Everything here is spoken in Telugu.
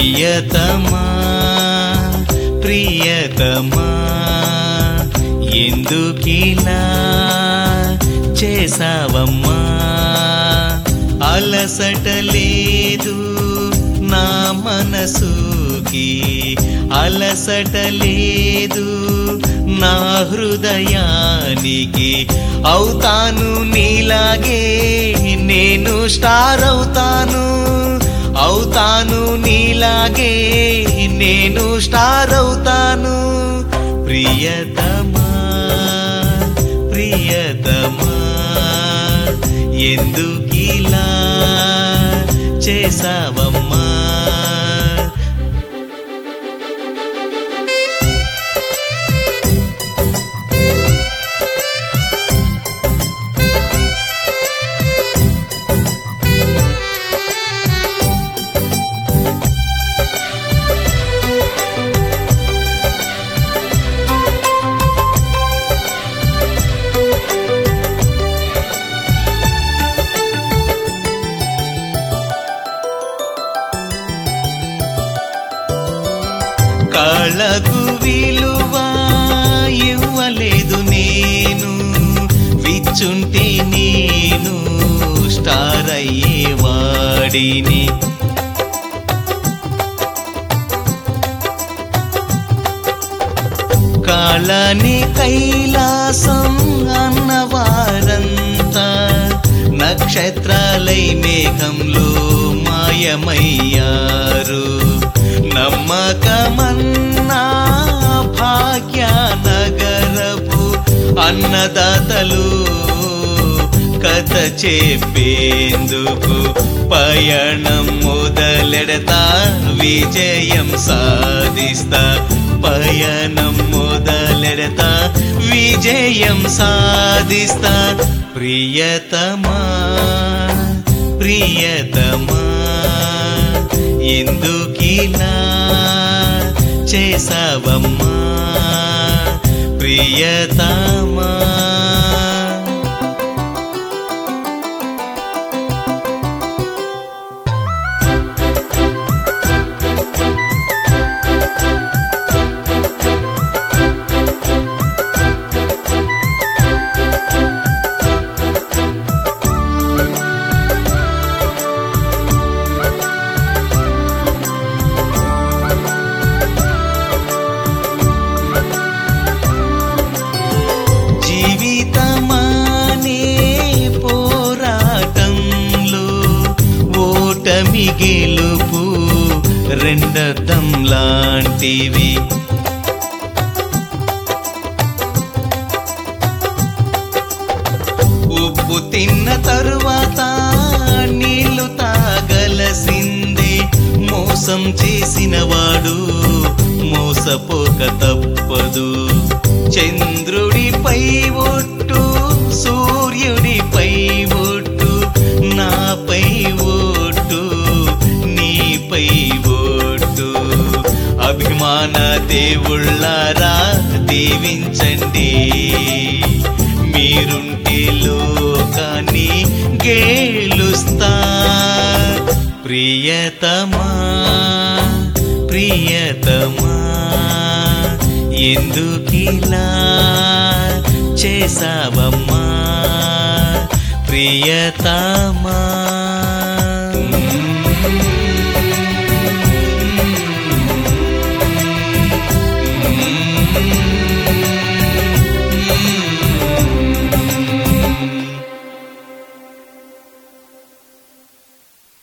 ప్రియతమా ప్రియతమా ఎందుకిలా చేసావమ్మా అలసట లేదు నా మనసుకి అలసట లేదు నా హృదయానికి అవుతాను నీలాగే నేను స్టార్ అవుతాను అవుతాను నీలాగే నేను స్టార్ అవుతాను ప్రియతమా ప్రియతమా ఎందుకిలా చేసావమ్మా కళకు విలువ ఇవ్వలేదు నేను విచ్చుంటే నేను స్టార్ అయ్యేవాడిని కాళని కైలాసం అన్నవారంతా నక్షత్రాలై మేఘంలో మాయమయ్యారు నమ్మకమన్నా భాగ్య నగరపు అన్నదాతలు కథ చెప్పేందుకు పయణం మొదలెడతా విజయం సాధిస్తా పయనం మొదలెడతా విజయం సాధిస్తా ప్రియతమా ప్రియతమా ఎందుకిలా చేసావమ్మా ప్రియతమా జీవితమానే పోరాటంలో ఓటమి గెలుపు రెండర్థం లాంటివి ఉప్పు తిన్న తరువాత నీళ్లు తాగలసిందే మోసం చేసిన వాడు మోసపోక తప్పదు చంద్రుడిపై ఒట్టు సూర్యుడిపై ఒట్టు నాపై ఓటు నీపై ఓటు అభిమాన దేవుళ్ళారా దీవించండి మీరుంటే లోకాన్ని గేలుస్తా ప్రియతమా ప్రియతమా ఎందుకిలా చేసావమ్మా ప్రియతమా